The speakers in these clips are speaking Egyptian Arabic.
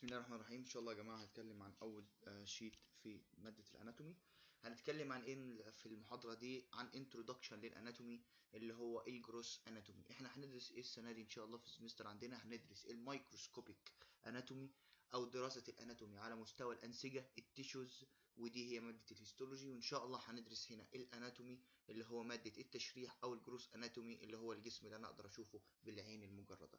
بسم الله الرحمن الرحيم ان شاء الله يا جماعه هنتكلم عن اول آه، شيت في ماده الاناتومي هنتكلم عن ايه في المحاضره دي عن انترودكشن للاناتومي اللي هو الجروس اناتومي احنا هندرس ايه السنه دي ان شاء الله في السمستر عندنا هندرس الميكروسكوبيك اناتومي او دراسه الاناتومي على مستوى الانسجه التيشوز ودي هي ماده الهيستولوجي وان شاء الله هندرس هنا الاناتومي اللي هو ماده التشريح او الجروس اناتومي اللي هو الجسم اللي انا اقدر اشوفه بالعين المجرده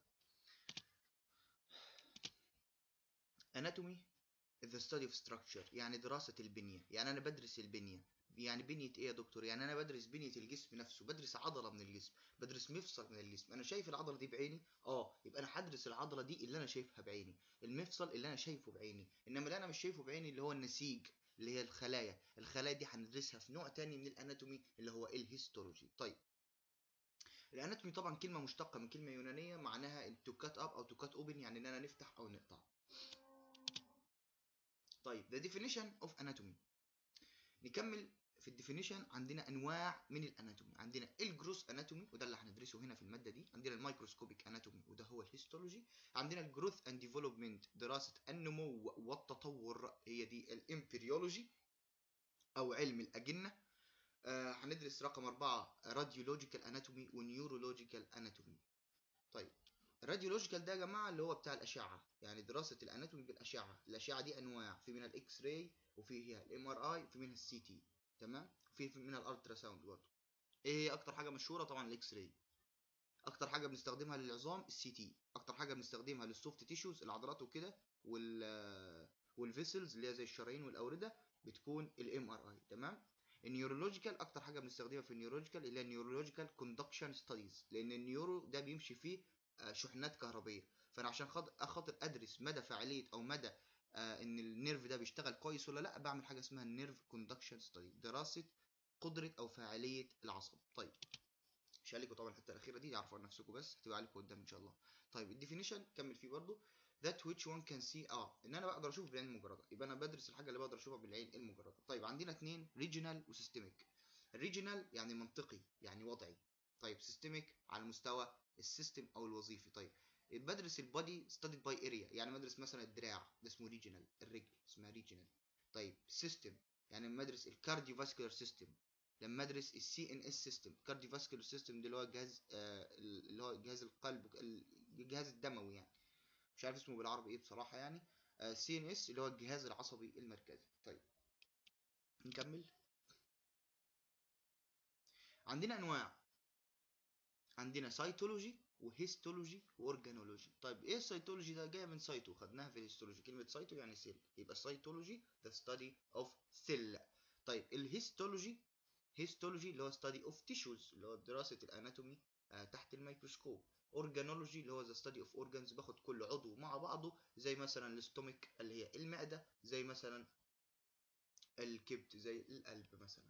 anatomy is the study of structure يعني دراسة البنية يعني أنا بدرس البنية يعني بنية إيه يا دكتور؟ يعني أنا بدرس بنية الجسم نفسه بدرس عضلة من الجسم بدرس مفصل من الجسم أنا شايف العضلة دي بعيني آه يبقى أنا هدرس العضلة دي اللي أنا شايفها بعيني المفصل اللي أنا شايفه بعيني إنما اللي أنا مش شايفه بعيني اللي هو النسيج اللي هي الخلايا الخلايا دي هندرسها في نوع تاني من الاناتومي اللي هو الهيستولوجي طيب الاناتومي طبعا كلمه مشتقه من كلمه يونانيه معناها تو كات اب او تو كات اوبن يعني ان انا نفتح او نقطع طيب the definition of anatomy نكمل في الديفينيشن عندنا انواع من الاناتومي عندنا الجروس اناتومي وده اللي هندرسه هنا في الماده دي عندنا الميكروسكوبيك اناتومي وده هو الهيستولوجي عندنا الجروث اند ديفلوبمنت دراسه النمو والتطور هي دي الامبريولوجي او علم الاجنه آه هندرس رقم أربعة راديولوجيكال اناتومي ونيورولوجيكال اناتومي طيب الراديولوجيكال ده يا جماعه اللي هو بتاع الاشعه يعني دراسه الاناتومي بالاشعه الاشعه دي انواع في منها الاكس راي وفي الام ار اي وفي منها السي تي تمام في منها الالترا ساوند برضه ايه هي اكتر حاجه مشهوره طبعا الاكس راي اكتر حاجه بنستخدمها للعظام السي تي اكتر حاجه بنستخدمها للسوفت تيشوز العضلات وكده وال والفيسلز اللي هي زي الشرايين والاورده بتكون الام ار اي تمام النيورولوجيكال اكتر حاجه بنستخدمها في النيورولوجيكال اللي هي النيورولوجيكال كوندكشن ستاديز لان النيورو ده بيمشي فيه شحنات كهربيه فانا عشان خاطر ادرس مدى فعاليه او مدى آه ان النيرف ده بيشتغل كويس ولا لا بعمل حاجه اسمها النيرف كوندكشن ستادي دراسه قدره او فاعليه العصب طيب مش عليكم طبعا الحته الاخيره دي تعرفوا عن نفسكم بس هتبقى عليكم قدام ان شاء الله طيب الديفينيشن كمل فيه برضو that which one can see اه ان انا بقدر اشوف بالعين المجرده يبقى انا بدرس الحاجه اللي بقدر اشوفها بالعين المجرده طيب عندنا اثنين ريجينال وسيستميك الريجينال يعني منطقي يعني وضعي طيب سيستميك على مستوى السيستم او الوظيفي طيب بدرس البادي ستاديد باي اريا يعني بدرس مثلا الدراع ده اسمه ريجينال الرجل اسمها ريجينال طيب سيستم يعني لما ادرس الكارديو فاسكولار سيستم لما ادرس السي ان اس سيستم كارديو فاسكولار سيستم ده اللي هو الجهاز آه اللي هو جهاز القلب الجهاز الدموي يعني مش عارف اسمه بالعربي ايه بصراحه يعني سي ان اس اللي هو الجهاز العصبي المركزي طيب نكمل عندنا انواع عندنا سايتولوجي وهيستولوجي واورجانولوجي طيب ايه السيتولوجي ده جايه من سايتو خدناها في الهيستولوجي كلمه سايتو يعني سيل يبقى سايتولوجي the study of cell طيب الهيستولوجي هيستولوجي اللي هو study of tissues اللي هو دراسه الاناتومي آه تحت الميكروسكوب اورجانولوجي اللي هو the study of organs باخد كل عضو مع بعضه زي مثلا الاستومك اللي هي المعده زي مثلا الكبد زي القلب مثلا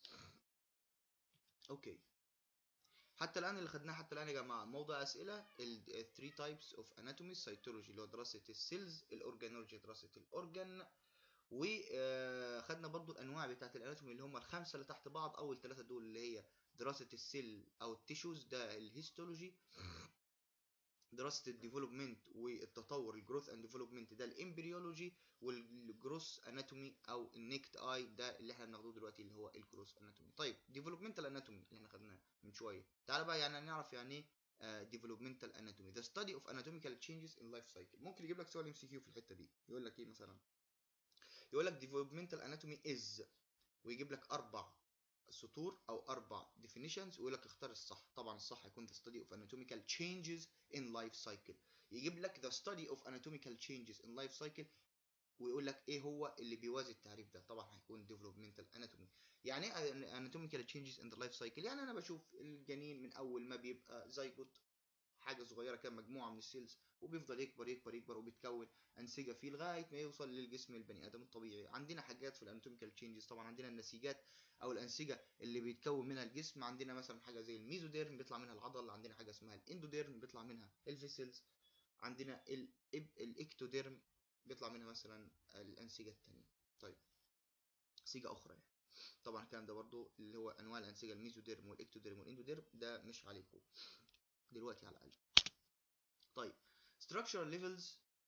اوكي حتى الان اللي خدناه حتى الان يا جماعه موضوع اسئله ال 3 تايبس اوف اناتومي سيتولوجي اللي هو دراسه السيلز الاورجانولوجي دراسه الاورجان وخدنا برضو الانواع بتاعه الاناتومي اللي هم الخمسه اللي تحت بعض اول ثلاثه دول اللي هي دراسه السيل او التيشوز ده الهيستولوجي دراسه الديفلوبمنت والتطور الجروث اند ديفلوبمنت ده الامبريولوجي والجروس اناتومي او النيكت اي ده اللي احنا بناخده دلوقتي اللي هو الجروس اناتومي طيب ديفلوبمنتال اناتومي اللي احنا خدناه من شويه تعال بقى يعني نعرف يعني ايه ديفلوبمنتال اناتومي the study of anatomical changes in life cycle ممكن يجيب لك سؤال ام سي كيو في الحته دي يقول لك ايه مثلا يقول لك developmental anatomy is ويجيب لك اربع سطور او اربع definitions ويقول لك اختار الصح طبعا الصح هيكون the study of anatomical changes in life cycle يجيب لك the study of anatomical changes in life cycle ويقول لك ايه هو اللي بيوازي التعريف ده طبعا هيكون developmental anatomy يعني ايه anatomical changes in the life cycle يعني انا بشوف الجنين من اول ما بيبقى زيجوت حاجه صغيره كده مجموعه من السيلز وبيفضل يكبر يكبر يكبر وبيتكون انسجه فيه لغايه ما يوصل للجسم البني ادم الطبيعي عندنا حاجات في الاناتوميكال تشينجز طبعا عندنا النسيجات او الانسجه اللي بيتكون منها الجسم عندنا مثلا حاجه زي الميزوديرم بيطلع منها العضل عندنا حاجه اسمها الاندوديرم بيطلع منها الفيسلز عندنا الاكتوديرم بيطلع منها مثلا الانسجه الثانيه طيب انسجه اخرى يعني طبعا الكلام ده برضو اللي هو انواع الانسجه الميزوديرم والاكتوديرم والاندوديرم ده مش عليكم دلوقتي على الاقل طيب structural levels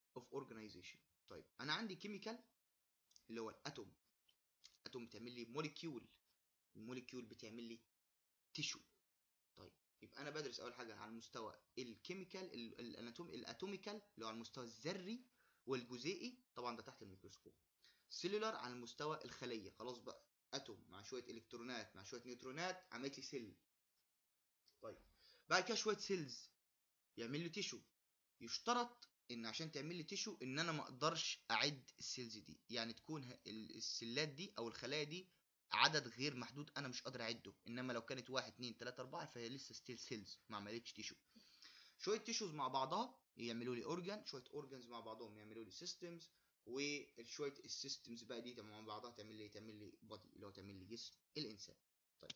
of organization طيب انا عندي كيميكال اللي هو الاتوم اتوم بتعمل لي موليكيول الموليكيول بتعمل لي تيشو طيب يبقى انا بدرس اول حاجه على المستوى الكيميكال ال- الاناتوم الاتوميكال اللي هو على المستوى الذري والجزيئي طبعا ده تحت الميكروسكوب سيلولار على المستوى الخليه خلاص بقى اتوم مع شويه الكترونات مع شويه نيوترونات عملت لي سيل طيب بعد كده شويه سيلز يعمل لي تيشو يشترط ان عشان تعمل لي تيشو ان انا ما اقدرش اعد السيلز دي يعني تكون ه- ال- السلات دي او الخلايا دي عدد غير محدود انا مش قادر اعده انما لو كانت واحد اتنين تلاته اربعه فهي لسه ستيل سيلز ما عملتش تيشو شويه تيشوز مع بعضها يعملوا لي اورجان شويه اورجانز مع بعضهم يعملوا لي سيستمز وشويه السيستمز بقى دي مع بعضها تعمل لي تعمل لي بودي اللي هو تعمل لي جسم الانسان طيب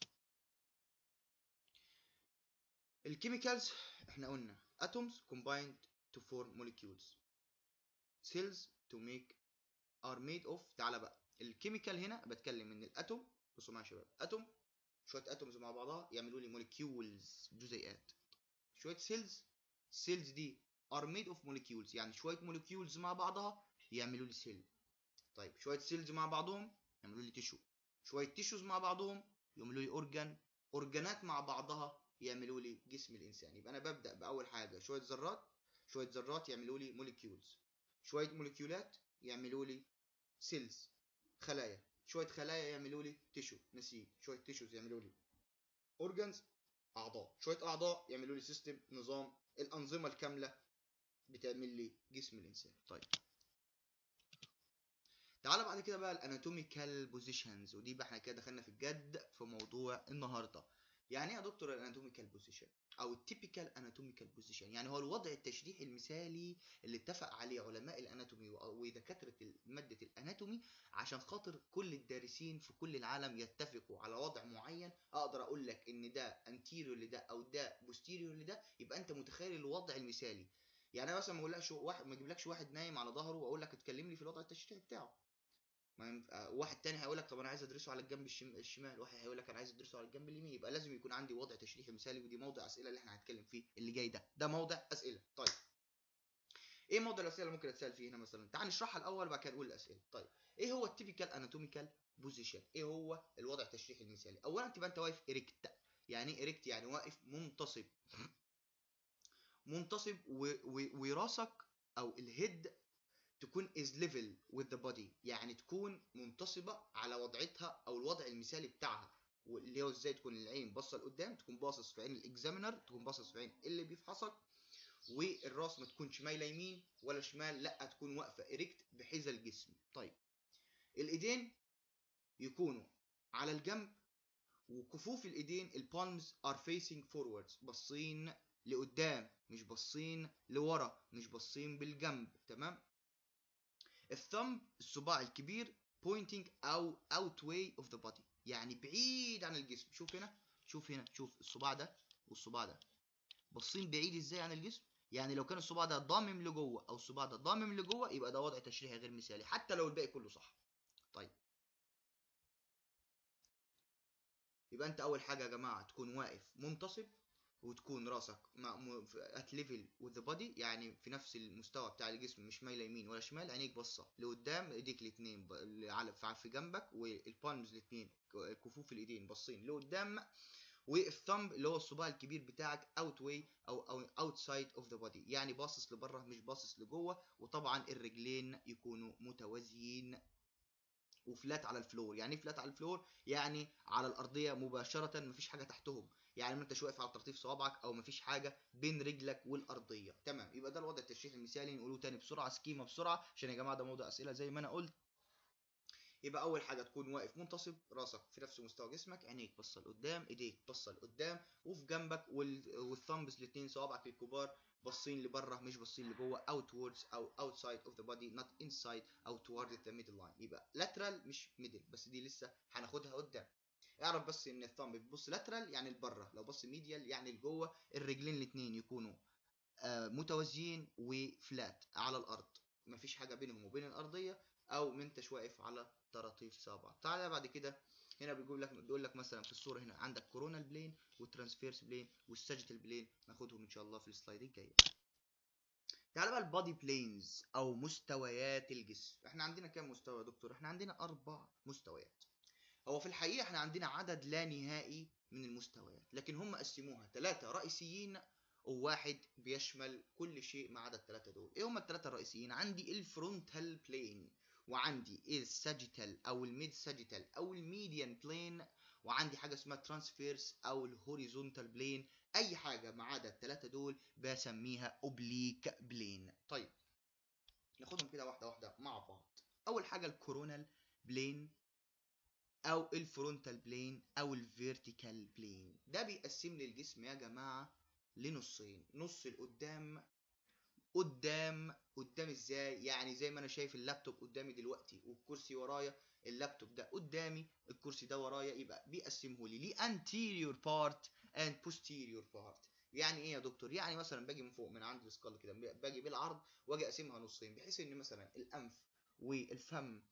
الكيميكالز احنا قلنا atoms combined to form molecules cells to make are made of تعالى بقى الكيميكال هنا بتكلم ان الاتوم بصوا معايا يا شباب اتوم شويه اتومز مع بعضها يعملوا لي موليكيولز جزيئات شويه سيلز سيلز دي are made of molecules يعني شويه موليكيولز مع بعضها يعملوا لي سيل طيب شويه سيلز مع بعضهم يعملوا لي تيشو شويه تيشوز مع بعضهم يعملوا لي اورجان اورجانات مع بعضها يعملوا لي جسم الانسان يبقى انا ببدا باول حاجه شويه ذرات شويه ذرات يعملوا لي موليكيولز شويه موليكيولات يعملوا لي سيلز خلايا شويه خلايا يعملوا لي تيشو نسيج شويه تيشوز يعملوا لي اورجانز اعضاء شويه اعضاء يعملوا لي سيستم نظام الانظمه الكامله بتعمل لي جسم الانسان طيب تعالى بعد كده بقى الاناتوميكال بوزيشنز ودي بقى احنا كده دخلنا في الجد في موضوع النهارده يعني ايه يا دكتور الاناتوميكال بوزيشن او التيبيكال اناتوميكال بوزيشن يعني هو الوضع التشريحي المثالي اللي اتفق عليه علماء الاناتومي و- ودكاتره ماده الاناتومي عشان خاطر كل الدارسين في كل العالم يتفقوا على وضع معين اقدر اقول لك ان ده انتيريور لده او ده بوستيريور لده يبقى انت متخيل الوضع المثالي يعني انا مثلا ما اقولكش واحد ما اجيبلكش واحد نايم على ظهره واقول لك اتكلم لي في الوضع التشريحي بتاعه ما ينف... آه، واحد تاني هيقول لك طب انا عايز ادرسه على الجنب الشم... الشمال واحد هيقول لك انا عايز ادرسه على الجنب اليمين يبقى لازم يكون عندي وضع تشريحي مثالي ودي موضع اسئله اللي احنا هنتكلم فيه اللي جاي ده ده موضع اسئله طيب ايه موضع الاسئله اللي ممكن اتسال فيه هنا مثلا تعال نشرحها الاول وبعد كده نقول الاسئله طيب ايه هو التيبيكال اناتوميكال بوزيشن ايه هو الوضع التشريحي المثالي اولا تبقى انت واقف اريكت يعني ايه اريكت يعني واقف منتصب منتصب و... و... وراسك او الهيد تكون is level with the body يعني تكون منتصبة على وضعتها او الوضع المثالي بتاعها واللي هو ازاي تكون العين باصه لقدام تكون باصص في عين الاكزامينر تكون باصص في عين اللي بيفحصك والراس ما تكونش مايله يمين ولا شمال لا تكون واقفه اريكت بحذا الجسم طيب الايدين يكونوا على الجنب وكفوف الايدين البالمز ار فيسنج فورواردز باصين لقدام مش باصين لورا مش باصين بالجنب تمام الثumb الصباع الكبير pointing او out way of the body يعني بعيد عن الجسم شوف هنا شوف هنا شوف الصباع ده والصباع ده باصين بعيد ازاي عن الجسم يعني لو كان الصباع ده ضامم لجوه او الصباع ده ضامم لجوه يبقى ده وضع تشريحي غير مثالي حتى لو الباقي كله صح طيب يبقى انت اول حاجه يا جماعه تكون واقف منتصب وتكون راسك ات ليفل وذ بودي يعني في نفس المستوى بتاع الجسم مش مايله يمين ولا شمال عينيك باصه لقدام ايديك الاثنين على في جنبك والبالمز الاثنين كفوف الايدين باصين لقدام والثمب اللي هو الصباع الكبير بتاعك اوت واي او او اوتسايد اوف ذا بودي يعني باصص لبره مش باصص لجوه وطبعا الرجلين يكونوا متوازيين وفلات على الفلور يعني ايه فلات على الفلور يعني على الارضيه مباشره مفيش حاجه تحتهم يعني ما انتش واقف على طرطيف صوابعك او مفيش حاجه بين رجلك والارضيه تمام يبقى ده الوضع التشريحي المثالي نقوله تاني بسرعه سكيما بسرعه عشان يا جماعه ده موضوع اسئله زي ما انا قلت يبقى اول حاجه تكون واقف منتصب راسك في نفس مستوى جسمك عينيك باصه لقدام ايديك باصه لقدام وفي جنبك وال... والثمبس الاثنين صوابعك الكبار باصين لبره مش باصين لجوه outwards او outside of the body not inside او toward the middle line يبقى lateral مش middle بس دي لسه هناخدها قدام اعرف بس ان الثumb بتبص lateral يعني لبره لو بص medial يعني لجوه الرجلين الاثنين يكونوا آه متوازيين وفلات على الارض مفيش حاجه بينهم وبين الارضيه او ما انتش واقف على طراطيف صابعك تعالى بعد كده هنا بيقول لك بيقول لك مثلا في الصوره هنا عندك كورونال بلين والترانسفيرس بلين والساجيتال بلين ناخدهم ان شاء الله في السلايد الجايه تعال بقى البادي بلينز او مستويات الجسم احنا عندنا كام مستوى يا دكتور احنا عندنا اربع مستويات هو في الحقيقه احنا عندنا عدد لا نهائي من المستويات لكن هم قسموها ثلاثه رئيسيين وواحد بيشمل كل شيء ما عدا الثلاثه دول ايه هم الثلاثه الرئيسيين عندي الفرونتال بلين وعندي الساجيتال او الميد ساجيتال او الميديان بلين وعندي حاجه اسمها ترانسفيرس او الهوريزونتال بلين اي حاجه ما عدا الثلاثه دول بسميها اوبليك بلين طيب ناخدهم كده واحده واحده مع بعض اول حاجه الكورونال بلين او الفرونتال بلين او الفيرتيكال بلين ده بيقسم لي الجسم يا جماعه لنصين نص القدام قدام قدام ازاي يعني زي ما انا شايف اللابتوب قدامي دلوقتي والكرسي ورايا اللابتوب ده قدامي الكرسي ده ورايا يبقى بيقسمه لي ليه anterior part and posterior part يعني ايه يا دكتور يعني مثلا باجي من فوق من عند السكال كده باجي بالعرض واجي اقسمها نصين بحيث ان مثلا الانف والفم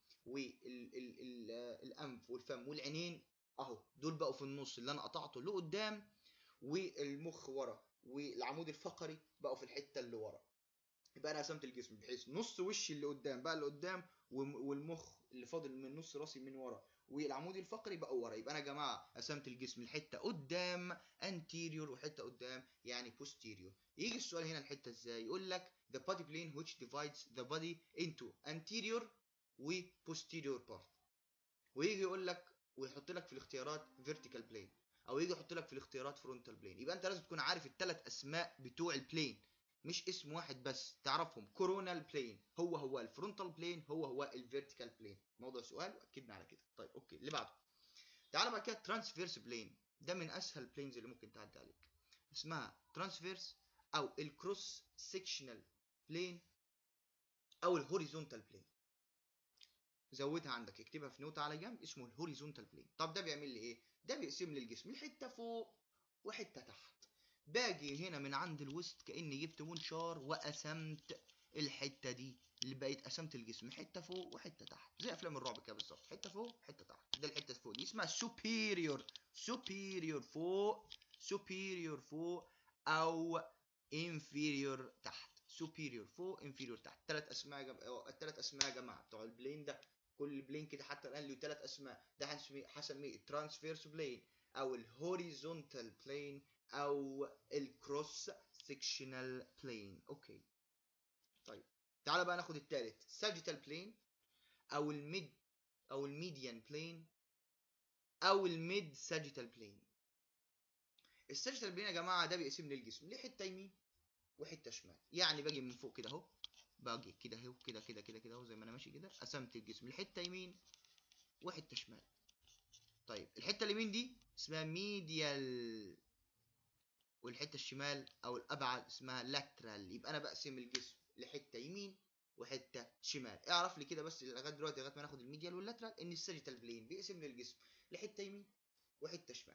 والانف والفم والعينين اهو دول بقوا في النص اللي انا قطعته لقدام والمخ ورا والعمود الفقري بقوا في الحته اللي ورا يبقى انا قسمت الجسم بحيث نص وشي اللي قدام بقى اللي قدام والمخ اللي فاضل من نص راسي من ورا والعمود الفقري بقى ورا يبقى انا يا جماعه قسمت الجسم الحته قدام anterior وحته قدام يعني posterior يجي السؤال هنا الحته ازاي يقول لك the body plane which divides the body into anterior و posterior part ويجي يقول لك ويحط لك في الاختيارات vertical plane او يجي يحط لك في الاختيارات frontal plane يبقى انت لازم تكون عارف الثلاث اسماء بتوع البلين مش اسم واحد بس تعرفهم كورونال بلين هو هو الفرونتال بلين هو هو الفيرتيكال بلين موضوع سؤال واكدنا على كده طيب اوكي اللي بعده تعال بقى كده ترانسفيرس بلين ده من اسهل البلينز اللي ممكن تعدي عليك اسمها ترانسفيرس او الكروس سيكشنال بلين او الهوريزونتال بلين زودها عندك اكتبها في نوتة على جنب اسمه الهوريزونتال بلين طب ده بيعمل لي ايه ده بيقسم لي الجسم الحته فوق وحته تحت باجي هنا من عند الوسط كاني جبت منشار وقسمت الحته دي اللي بقت قسمت الجسم حته فوق وحته تحت زي افلام الرعب كده بالظبط حته فوق حته تحت ده الحته فوق دي اسمها سوبيريور سوبيريور فوق سوبيريور فوق او انفيريور تحت سوبيريور فوق انفيريور تحت ثلاث اسماء جم... الثلاث اسماء يا جماعه بتوع البلين ده كل بلين كده حتى الان له ثلاث اسماء ده هسميه الترانسفيرس بلين او الهوريزونتال بلين او الكروس سيكشنال بلين اوكي طيب تعال بقى ناخد الثالث ساجيتال بلين او الميد او الميديان بلين او الميد ساجيتال بلين الساجيتال بلين يا جماعه ده بيقسم لي الجسم ليه حته يمين وحته شمال يعني باجي من فوق كده اهو باجي كده اهو كده كده كده كده اهو زي ما انا ماشي كده قسمت الجسم لحته يمين وحته شمال طيب الحته اليمين دي اسمها ميديال والحته الشمال او الابعد اسمها لاترال يبقى انا بقسم الجسم لحته يمين وحته شمال اعرف لي كده بس لغايه دلوقتي لغايه ما ناخد الميديال واللاترال ان الساجيتال بلين بيقسم لي الجسم لحته يمين وحته شمال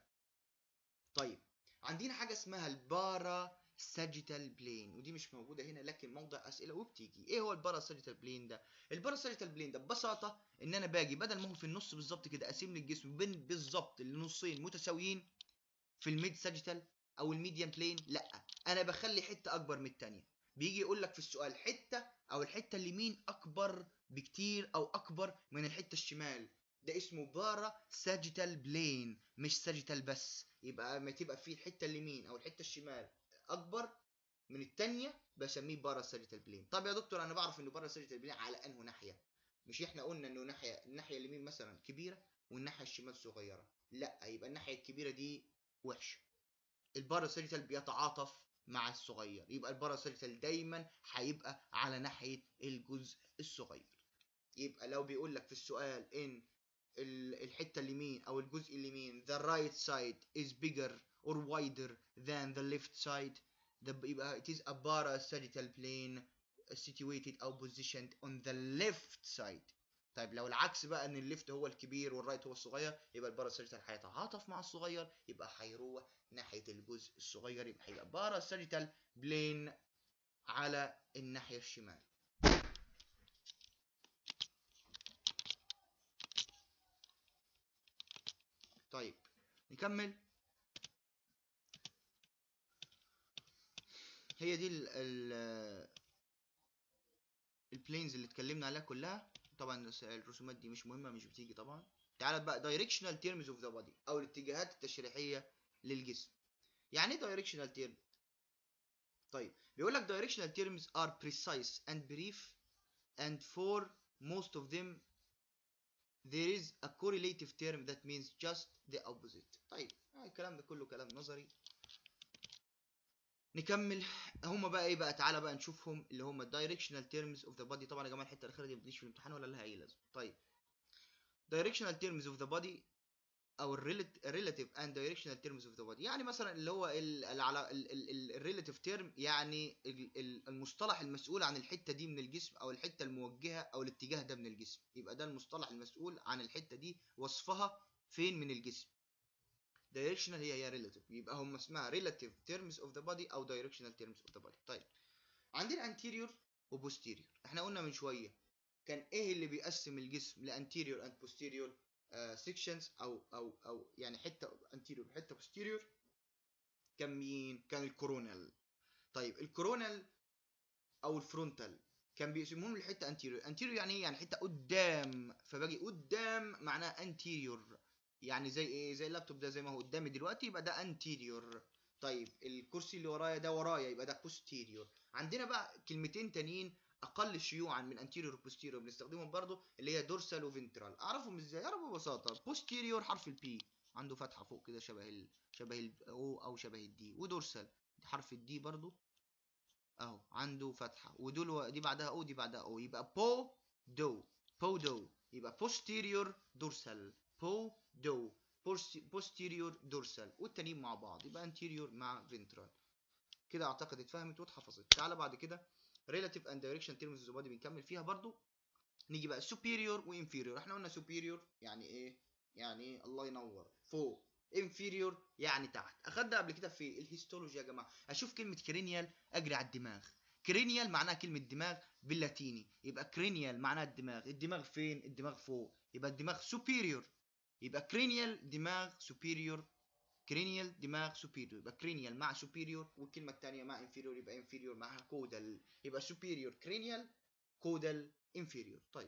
طيب عندنا حاجه اسمها البارا ساجيتال بلين ودي مش موجوده هنا لكن موضع اسئله وبتيجي ايه هو البارا ساجيتال بلين ده البارا ساجيتال بلين ده ببساطه ان انا باجي بدل ما هو في النص بالظبط كده اقسم لي الجسم بين بالظبط لنصين متساويين في الميد ساجيتال او الميديان بلين لا انا بخلي حته اكبر من الثانيه بيجي يقول لك في السؤال حته او الحته اليمين اكبر بكتير او اكبر من الحته الشمال ده اسمه بارا ساجيتال بلين مش ساجيتال بس يبقى ما تبقى فيه الحته اليمين او الحته الشمال اكبر من الثانيه بسميه بارا ساجيتال بلين طب يا دكتور انا بعرف انه بارا ساجيتال بلين على انه ناحيه مش احنا قلنا انه ناحيه الناحيه اليمين مثلا كبيره والناحيه الشمال صغيره لا يبقى الناحيه الكبيره دي وحشه الباراسيتال بيتعاطف مع الصغير يبقى الباراسيتال دايما هيبقى على ناحيه الجزء الصغير يبقى لو بيقول لك في السؤال ان الحته اليمين او الجزء اليمين the right side is bigger or wider than the left side ده يبقى it is a parasagittal plane situated او positioned on the left side طيب لو العكس بقى ان الليفت هو الكبير والرايت هو الصغير يبقى الباراساجيتال هيتعاطف مع الصغير يبقى هيروح ناحيه الجزء الصغير يبقى هيبقى باراساجيتال بلين على الناحيه الشمال طيب نكمل هي دي ال ال البلينز اللي اتكلمنا عليها كلها طبعا الس- الرسومات دي مش مهمه مش بتيجي طبعا تعال بقى دايركشنال تيرمز اوف ذا بودي او الاتجاهات التشريحيه للجسم يعني ايه دايركشنال تيرم طيب بيقول لك directional terms are precise and brief and for most of them there is a correlative term that means just the opposite طيب آه الكلام ده كله كلام نظري نكمل هما بقى ايه بقى تعالى بقى نشوفهم اللي هما directional terms of the body طبعا يا جماعه الحته الاخيره دي ما بتجيش في الامتحان ولا لها اي لازمه طيب directional terms of the body او الريلت- relative and directional terms of the body يعني مثلا اللي هو ال- ال- على الريلاتيف تيرم يعني ال- ال- المصطلح المسؤول عن الحته دي من الجسم او الحته الموجهه او الاتجاه ده من الجسم يبقى ده المصطلح المسؤول عن الحته دي وصفها فين من الجسم directional هي هي relative يبقى هم اسمها relative terms of the body او directional terms of the body طيب عندنا anterior و posterior احنا قلنا من شويه كان ايه اللي بيقسم الجسم ل anterior and posterior سيكشنز او او او يعني حته anterior وحته posterior كان مين كان الكورونال طيب الكورونال او الفرونتال كان بيقسموهم لحته anterior anterior يعني ايه يعني حته قدام فباجي قدام معناها anterior يعني زي ايه زي اللابتوب ده زي ما هو قدامي دلوقتي يبقى ده anterior طيب الكرسي اللي ورايا ده ورايا يبقى ده posterior عندنا بقى كلمتين تانيين اقل شيوعا من anterior و posterior بنستخدمهم برضو اللي هي dorsal و ventral اعرفهم ازاي اعرفهم ببساطه posterior حرف البي عنده فتحه فوق كده شبه ال شبه ال او او شبه الدي ودورسال حرف الدي برضو اهو عنده فتحه ودول و- دي بعدها او دي بعدها او يبقى بو دو بو دو يبقى posterior dorsal بو دو posterior dorsal والتانيين مع بعض يبقى anterior مع ventral كده اعتقد اتفهمت واتحفظت تعالى بعد كده relative and direction terms of the body بنكمل فيها برضو نيجي بقى superior و inferior احنا قلنا superior يعني ايه يعني ايه الله ينور فوق inferior يعني تحت اخدنا قبل كده في الهيستولوجي يا جماعه اشوف كلمه كرينيال اجري على الدماغ كرينيال معناها كلمه دماغ باللاتيني يبقى كرينيال معناها الدماغ الدماغ فين الدماغ فوق يبقى الدماغ superior يبقى كرينيال دماغ superior كرينيال دماغ superior يبقى كرينيال مع superior والكلمه الثانيه مع inferior يبقى inferior مع كودال يبقى superior cranial كودال inferior طيب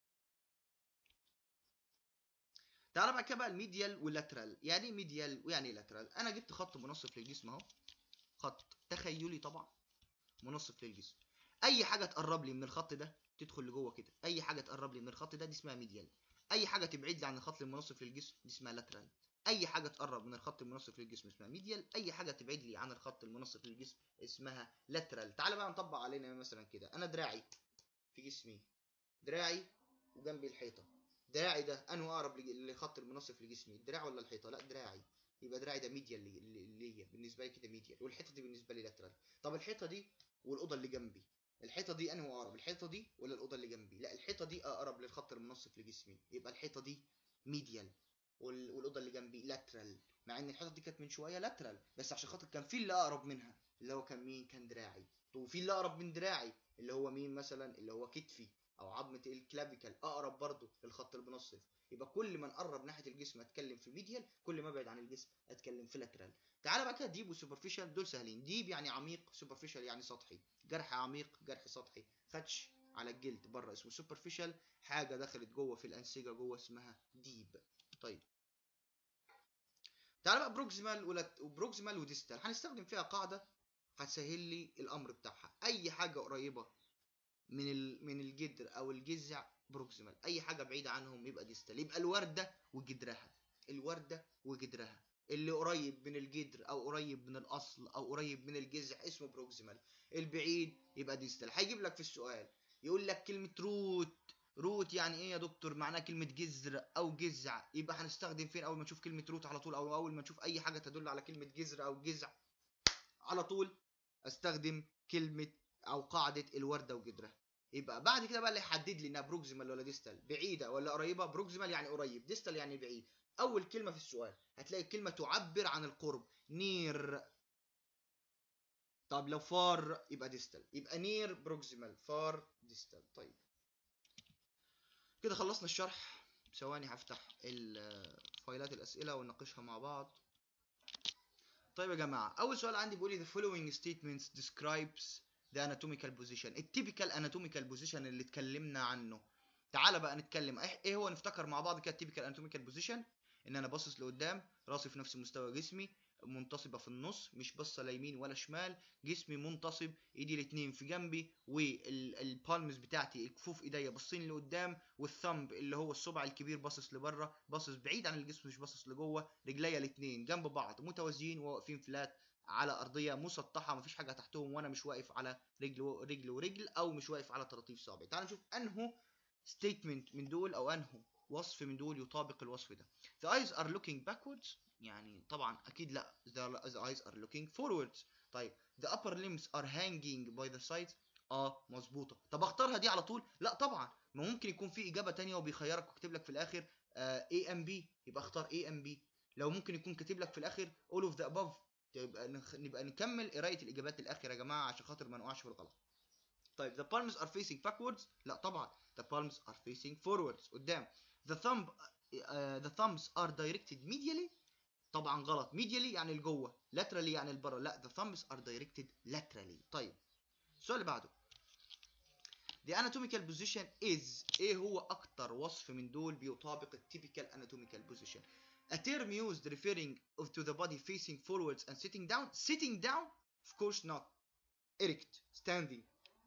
تعالى بقى كده بقى الميديال واللاترال يعني ايه ميديال ويعني ايه لاترال انا جبت خط منصف للجسم اهو خط تخيلي طبعا منصف للجسم اي حاجه تقرب لي من الخط ده تدخل لجوه كده اي حاجه تقرب لي من الخط ده دي اسمها ميديال اي حاجه تبعد لي عن الخط المنصف للجسم دي اسمها لاترال اي حاجه تقرب من الخط المنصف للجسم اسمها ميديال اي حاجه تبعد لي عن الخط المنصف للجسم اسمها لاترال تعالى بقى نطبق علينا مثلا كده انا دراعي في جسمي دراعي وجنبي الحيطه دراعي ده انه اقرب لج- للخط المنصف لجسمي الدراع ولا الحيطه لا دراعي يبقى دراعي ده ميديال لي- لي- ليا بالنسبه لي كده ميديال والحيطه دي بالنسبه لي لاترال طب الحيطه دي والاوضه اللي جنبي الحيطه دي انه اقرب الحيطه دي ولا الاوضه اللي جنبي لا الحيطه دي اقرب للخط المنصف لجسمي يبقى الحيطه دي ميديال وال- والاوضه اللي جنبي لاترال مع ان الحيطه دي كانت من شويه لاترال بس عشان خاطر كان في اللي اقرب منها اللي هو كان مين كان دراعي وفي اللي اقرب من دراعي اللي هو مين مثلا اللي هو كتفي او عظمه الكلافيكال اقرب برضه للخط المنصف يبقى كل ما نقرب ناحيه الجسم اتكلم في ميديال كل ما ابعد عن الجسم اتكلم في لاترال تعالى بقى كده ديب وسوبرفيشال دول سهلين ديب يعني عميق سوبرفيشال يعني سطحي جرح عميق جرح سطحي خدش على الجلد بره اسمه سوبرفيشال حاجه دخلت جوه في الانسجه جوه اسمها ديب طيب تعالى بقى بروكسيمال ولات... وبروكسيمال وديستال هنستخدم فيها قاعده هتسهل لي الامر بتاعها اي حاجه قريبه من ال... من الجدر او الجذع بروكسيمال اي حاجه بعيده عنهم يبقى ديستال يبقى الورده وجدرها الورده وجدرها اللي قريب من الجدر او قريب من الاصل او قريب من الجذع اسمه بروكسيمال البعيد يبقى ديستال هيجيب لك في السؤال يقول لك كلمه روت روت يعني ايه يا دكتور معناها كلمه جذر او جذع يبقى هنستخدم فين اول ما نشوف كلمه روت على طول او اول ما نشوف اي حاجه تدل على كلمه جذر او جذع على طول استخدم كلمه او قاعده الورده وجدرها يبقى بعد كده بقى اللي يحدد لي انها بروكسيمال ولا ديستال بعيده ولا قريبه بروكسيمال يعني قريب ديستال يعني بعيد اول كلمه في السؤال هتلاقي الكلمه تعبر عن القرب نير طب لو فار يبقى ديستال يبقى نير بروكسيمال فار ديستال طيب كده خلصنا الشرح ثواني هفتح ال- فايلات الاسئله ونناقشها مع بعض طيب يا جماعه اول سؤال عندي بيقول لي the following statements describes the anatomical position التيبيكال anatomical position اللي اتكلمنا عنه تعال بقى نتكلم ايه إيه هو نفتكر مع بعض كده التيبيكال anatomical position ان انا باصص لقدام راسي في نفس مستوى جسمي منتصبة في النص مش باصة لا يمين ولا شمال جسمي منتصب ايدي الاتنين في جنبي والبالمز بتاعتي الكفوف ايديا باصين لقدام والثمب اللي هو الصبع الكبير باصص لبره باصص بعيد عن الجسم مش باصص لجوه رجليا الاتنين جنب بعض متوازيين وواقفين فلات على ارضيه مسطحه مفيش حاجه تحتهم وانا مش واقف على رجل و- رجل ورجل او مش واقف على طراطيف صابعي تعال نشوف انه ستيتمنت من دول او انه وصف من دول يطابق الوصف ده the eyes are looking backwards يعني طبعا اكيد لا the, the eyes are looking forwards طيب the upper limbs are hanging by the sides اه مظبوطه طب اختارها دي على طول لا طبعا ما ممكن يكون في اجابه تانية وبيخيرك وكاتب لك في الاخر آه A and B يبقى اختار A and B لو ممكن يكون كاتب لك في الاخر all of the above يبقى نخ... نبقى نكمل قرايه الاجابات الاخيره يا جماعه عشان خاطر ما نقعش في الغلط طيب the palms are facing backwards لا طبعا the palms are facing forwards قدام the thumb uh, the thumbs are directed medially طبعا غلط medially يعني لجوه laterally يعني لبره لا the thumbs are directed laterally طيب السؤال اللي بعده the anatomical position is ايه هو اكتر وصف من دول بيطابق التيبيكال anatomical position a term used referring of to the body facing forwards and sitting down sitting down of course not erect standing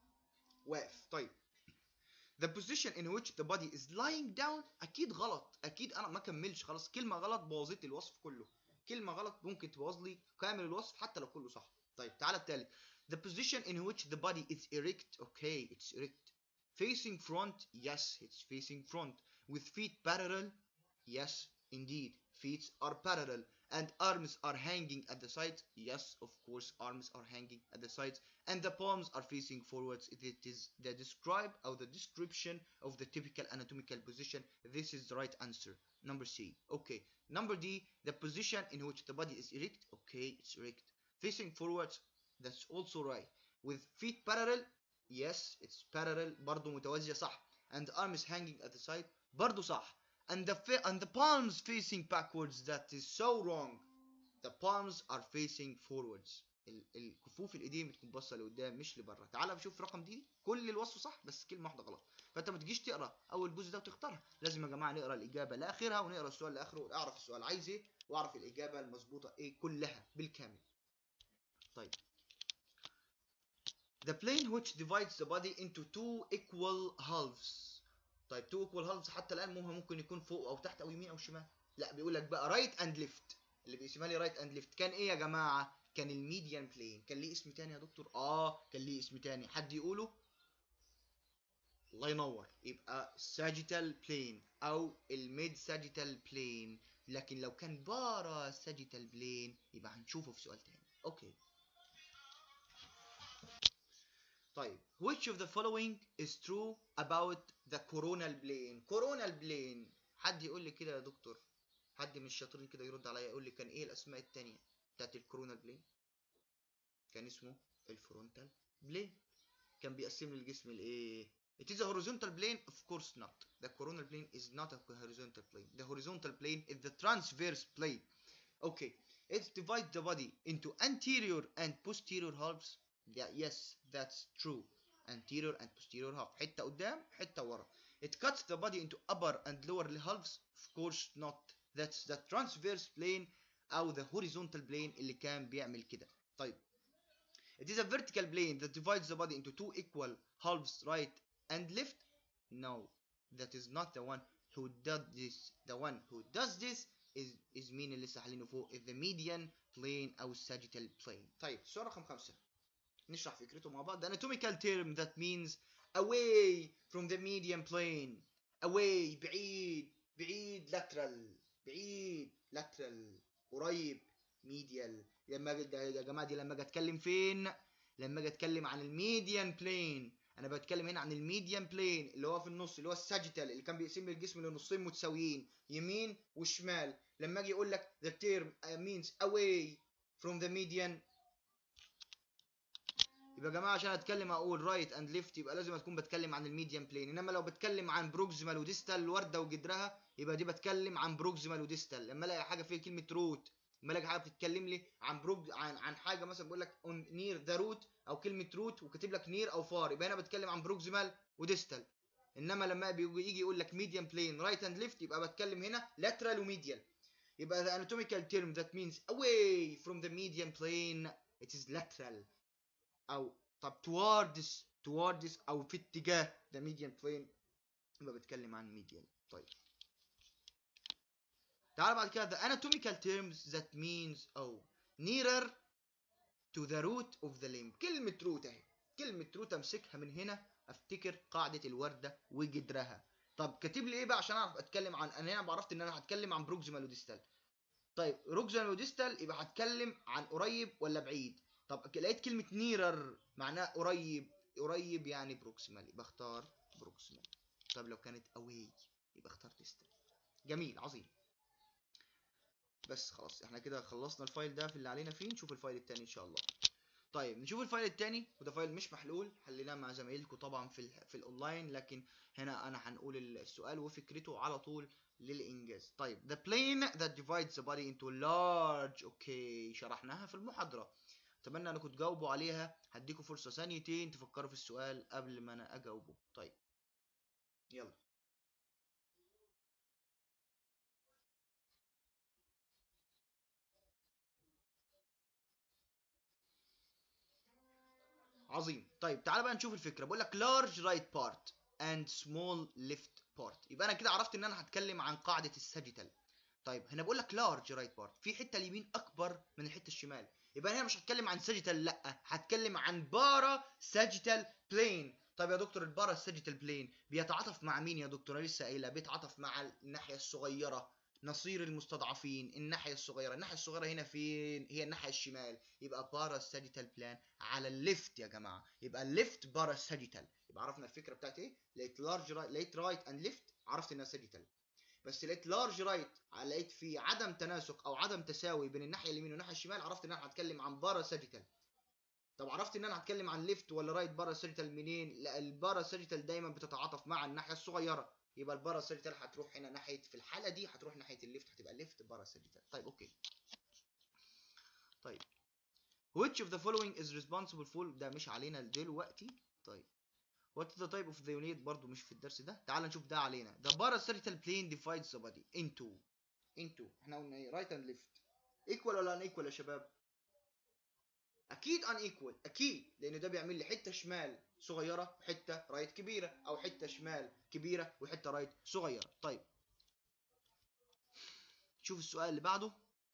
واقف طيب the position in which the body is lying down اكيد غلط اكيد انا ما كملش خلاص كلمه غلط بوظت لي الوصف كله كلمه غلط ممكن تبوظ لي كامل الوصف حتى لو كله صح طيب تعالى التالت the position in which the body is erect okay it's erect facing front yes it's facing front with feet parallel yes indeed feet are parallel and arms are hanging at the sides yes of course arms are hanging at the sides and the palms are facing forwards it is the describe or the description of the typical anatomical position this is the right answer number c okay number d the position in which the body is erect okay it's erect facing forwards that's also right with feet parallel yes it's parallel برضو متوازية صح and arms hanging at the side برضو صح and the fa- and the palms facing backwards that is so wrong the palms are facing forwards ال- الكفوف الايدين بتكون باصه لقدام مش لبره تعال نشوف رقم دي كل الوصف صح بس كلمه واحده غلط فانت ما تجيش تقرا اول جزء ده وتختارها لازم يا جماعه نقرا الاجابه لاخرها ونقرا السؤال لاخره واعرف السؤال عايز ايه واعرف الاجابه المظبوطه ايه كلها بالكامل طيب The plane which divides the body into two equal halves طيب two equal halves حتى الان ممكن ممكن يكون فوق او تحت او يمين او شمال لا بيقول لك بقى right and left اللي بيقسمها لي right and left كان ايه يا جماعه كان الميديان بلين كان ليه اسم تاني يا دكتور اه كان ليه اسم تاني حد يقوله الله ينور يبقى sagittal plane او الميد sagittal plane لكن لو كان بارا sagittal plane يبقى هنشوفه في سؤال تاني اوكي طيب which of the following is true about the coronal plane coronal plane حد يقول لي كده يا دكتور حد من الشاطرين كده يرد عليا يقول لي كان ايه الاسماء التانية بتاعت الكورونال بلين كان اسمه الفرونتال بلين كان بيقسم لي الجسم لايه It is a horizontal plane? Of course not. The coronal plane is not a horizontal plane. The horizontal plane is the transverse plane. Okay. It divides the body into anterior and posterior halves. Yeah, yes, that's true. Anterior and posterior half. حتة قدام حتة ورا. It cuts the body into upper and lower halves. Of course not. That's the transverse plane أو the horizontal plane اللي كان بيعمل كده. طيب. It is a vertical plane that divides the body into two equal halves, right and left? No, that is not the one who does this. The one who does this is is مين اللي لسه حالينه فوق is the median plane أو sagittal plane. طيب السؤال رقم خمسة نشرح فكرته مع بعض. The anatomical term that means away from the median plane. Away بعيد بعيد lateral بعيد lateral قريب medial لما أجي- يا جماعة دي لما اجي اتكلم فين؟ لما اجي اتكلم عن الميديان بلين انا بتكلم هنا عن الميديان بلين اللي هو في النص اللي هو الساجيتال اللي كان بيقسم لي الجسم لنصين متساويين يمين وشمال لما اجي اقول لك the term uh, means away from the median يبقى يا جماعه عشان اتكلم اقول رايت اند ليفت يبقى لازم اكون بتكلم عن الميديان بلين انما لو بتكلم عن بروكسيمال وديستال ورده وجدرها يبقى دي بتكلم عن بروكسيمال وديستال لما الاقي حاجه فيها كلمه روت لما الاقي حاجه بتتكلم لي عن بروج عن عن حاجه مثلا بقول لك نير ذا روت او كلمه روت وكاتب لك نير او فار يبقى انا بتكلم عن بروكسيمال وديستال انما لما بيجي يجي يقول لك ميديان بلين رايت اند ليفت يبقى بتكلم هنا لاترال وميديال يبقى the anatomical term that means away from the median plane it is lateral او طب towards towards او في اتجاه the median plane يبقى بتكلم عن medial طيب تعال بعد كده the anatomical terms that means او nearer to the root of the limb كلمة root اهي كلمة root امسكها من هنا افتكر قاعدة الوردة وجدرها طب كاتب لي ايه بقى عشان اعرف اتكلم عن انا هنا عرفت ان انا هتكلم عن بروكسيمال وديستال طيب بروكسيمال وديستال يبقى هتكلم عن قريب ولا بعيد طب لقيت كلمة نيرر معناها قريب قريب يعني بروكسيمال يبقى اختار بروكسيمال طب لو كانت اواي يبقى اختار ديستال جميل عظيم بس خلاص احنا كده خلصنا الفايل ده في اللي علينا فيه نشوف الفايل التاني ان شاء الله طيب نشوف الفايل التاني وده فايل مش محلول حليناه مع زمايلكم طبعا في ال في الاونلاين لكن هنا انا هنقول السؤال وفكرته على طول للانجاز طيب the plane that divides the body into large اوكي شرحناها في المحاضره اتمنى انكم تجاوبوا عليها هديكم فرصه ثانيتين تفكروا في السؤال قبل ما انا اجاوبه طيب يلا عظيم طيب تعال بقى نشوف الفكره بقول لك large right part and small left part يبقى انا كده عرفت ان انا هتكلم عن قاعده الساجيتال طيب هنا بقول لك large right part في حته اليمين اكبر من الحته الشمال يبقى انا هنا مش هتكلم عن ساجيتال لا هتكلم عن بارا ساجيتال بلين طيب يا دكتور البارا ساجيتال بلين بيتعاطف مع مين يا دكتور انا لسه قايله بيتعاطف مع الناحيه الصغيره نصير المستضعفين الناحيه الصغيره الناحيه الصغيره هنا فين هي الناحيه الشمال يبقى بارا ساجيتال بلان على الليفت يا جماعه يبقى الليفت بارا ساجيتال يبقى عرفنا الفكره بتاعت ايه لقيت لارج رايت لقيت رايت اند ليفت عرفت انها ساجيتال بس لقيت لارج رايت لقيت في عدم تناسق او عدم تساوي بين الناحيه اليمين والناحيه الشمال عرفت ان انا هتكلم عن بارا ساجيتال طب عرفت ان انا هتكلم عن ليفت ولا رايت بارا ساجيتال منين لا البارا ساجيتال دايما بتتعاطف مع الناحيه الصغيره يبقى البارا ساجيتال هتروح هنا ناحيه في الحاله دي هتروح ناحيه الليفت هتبقى ليفت بارا ساجيتال طيب اوكي طيب which of the following is responsible for ده مش علينا دلوقتي طيب what is the type of the unit برضو مش في الدرس ده تعال نشوف ده علينا the parasagittal plane divides the body into into احنا قلنا ايه right and left equal ولا unequal يا شباب اكيد unequal اكيد لان ده بيعمل لي حته شمال صغيره وحته رايت كبيره او حته شمال كبيره وحته رايت صغيره طيب شوف السؤال اللي بعده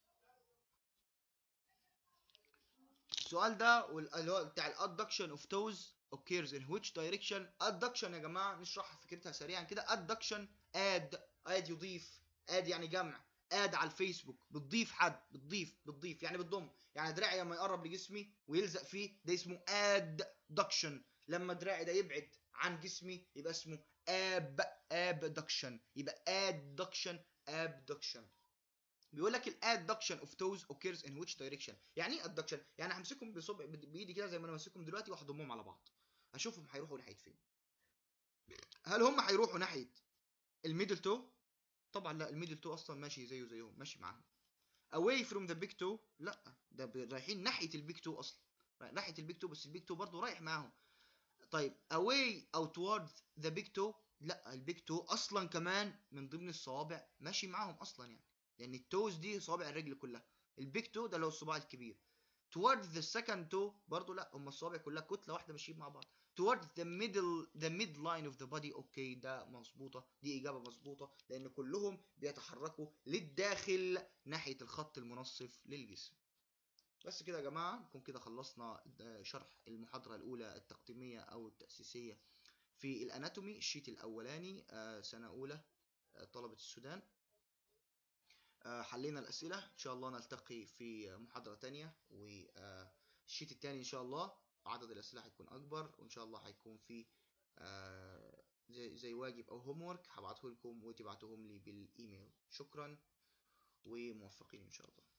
السؤال ده اللي هو بتاع الادكشن اوف توز occurs in which direction adduction يا جماعه نشرح فكرتها سريعا كده adduction add add يضيف add يعني جمع اد على الفيسبوك بتضيف حد بتضيف بتضيف يعني بتضم يعني دراعي لما يقرب لجسمي ويلزق فيه ده اسمه ادكشن لما دراعي ده يبعد عن جسمي يبقى اسمه اب ابدكشن يبقى ادكشن ابدكشن بيقول لك الادكشن اوف توز occurs in which direction يعني ايه ادكشن يعني همسكهم بصبع بايدي كده زي ما انا ماسكهم دلوقتي وهضمهم على بعض اشوفهم هيروحوا ناحيه فين هل هم هيروحوا ناحيه الميدل تو طبعا لا الميدل تو اصلا ماشي زيه زيهم ماشي معاهم away from the big toe لا ده رايحين ناحيه البيج تو اصلا ناحيه البيج تو بس البيج تو برضه رايح معاهم طيب away او towards the big toe لا البيج تو اصلا كمان من ضمن الصوابع ماشي معاهم اصلا يعني لان التوز دي صوابع الرجل كلها البيج تو ده اللي هو الصباع الكبير towards the second toe برضه لا هم الصوابع كلها كتله واحده ماشيين مع بعض towards the middle the midline of the body اوكي ده مظبوطه دي اجابه مظبوطه لان كلهم بيتحركوا للداخل ناحيه الخط المنصف للجسم بس كده يا جماعه نكون كده خلصنا شرح المحاضره الاولى التقديميه او التاسيسيه في الاناتومي الشيت الاولاني سنه اولى طلبه السودان حلينا الاسئله ان شاء الله نلتقي في محاضره تانية والشيت التاني ان شاء الله عدد الاسئله هيكون اكبر وان شاء الله هيكون في زي زي واجب او هوم ورك هبعته لكم وتبعتوهم لي بالايميل شكرا وموفقين ان شاء الله